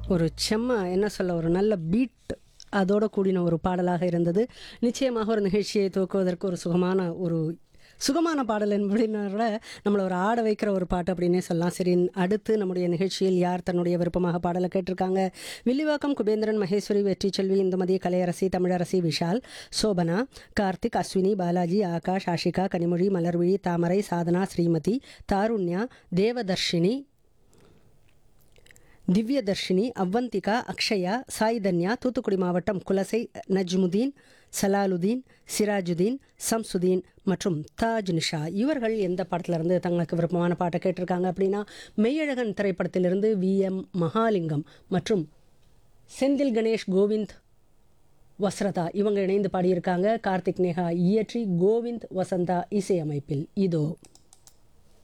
ஒரு செம்ம என்ன சொல்ல ஒரு நல்ல பீட் அதோட கூடின ஒரு பாடலாக இருந்தது நிச்சயமாக ஒரு நிகழ்ச்சியை துவக்குவதற்கு ஒரு சுகமான ஒரு சுகமான பாடல் என்பதை விட நம்மளை ஒரு ஆட வைக்கிற ஒரு பாட்டு அப்படின்னே சொல்லலாம் சரி அடுத்து நம்முடைய நிகழ்ச்சியில் யார் தன்னுடைய விருப்பமாக பாடலை கேட்டிருக்காங்க வில்லிவாக்கம் குபேந்திரன் மகேஸ்வரி வெற்றி செல்வி இந்துமதி கலையரசி தமிழரசி விஷால் சோபனா கார்த்திக் அஸ்வினி பாலாஜி ஆகாஷ் ஆஷிகா கனிமொழி மலர்விழி தாமரை சாதனா ஸ்ரீமதி தாருண்யா தேவதர்ஷினி திவ்யதர்ஷினி அவ்வந்திகா அக்ஷயா சாய்தன்யா தூத்துக்குடி மாவட்டம் குலசை நஜ்முதீன் சலாலுதீன் சிராஜுதீன் சம்சுதீன் மற்றும் தாஜ் நிஷா இவர்கள் எந்த படத்துல இருந்து தங்களுக்கு விருப்பமான பாட்டை கேட்டிருக்காங்க அப்படின்னா மெய்யழகன் திரைப்படத்திலிருந்து வி எம் மகாலிங்கம் மற்றும் செந்தில் கணேஷ் கோவிந்த் வஸ்ரதா இவங்க இணைந்து பாடியிருக்காங்க கார்த்திக் நேஹா இயற்றி கோவிந்த் வசந்தா இசையமைப்பில் இதோ